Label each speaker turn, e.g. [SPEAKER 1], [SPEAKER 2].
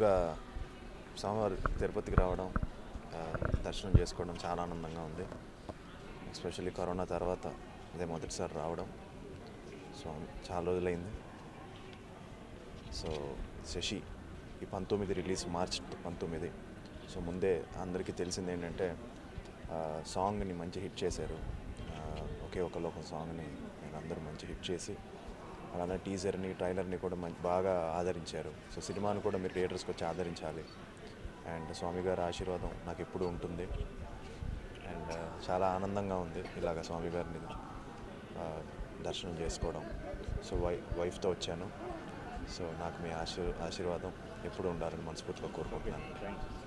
[SPEAKER 1] ముందుగా స్వామివారి తిరుపతికి రావడం ఆ, దర్శనం చేసుకోవడం చాలా ఆనందంగా ఉంది ఎస్పెషల్లీ కరోనా తర్వాత ఇదే మొదటిసారి రావడం సో చాలా రోజులైంది సో శశి ఈ పంతొమ్మిది రిలీజ్ మార్చ్ పంతొమ్మిది సో ముందే అందరికీ తెలిసింది ఏంటంటే ఆ, సాంగ్ని మంచి హిట్ చేశారు ఆ, ఒకే ఒక లోకం సాంగ్ని నేను అందరూ మంచి హిట్ చేసి అలానే టీజర్ని ట్రైలర్ని కూడా మంచి బాగా ఆదరించారు సో సినిమాను కూడా మీరు థియేటర్స్కి వచ్చి ఆదరించాలి అండ్ స్వామి గారి ఆశీర్వాదం నాకు ఎప్పుడూ ఉంటుంది అండ్ చాలా ఆనందంగా ఉంది ఇలాగ స్వామి గారిని ఆ, దర్శనం చేసుకోవడం సో వై వైఫ్తో వచ్చాను సో నాకు మీ ఆశీర్ ఆశీర్వాదం ఎప్పుడు ఉండాలని మనస్ఫూర్తిగా కోరుకుంటున్నాను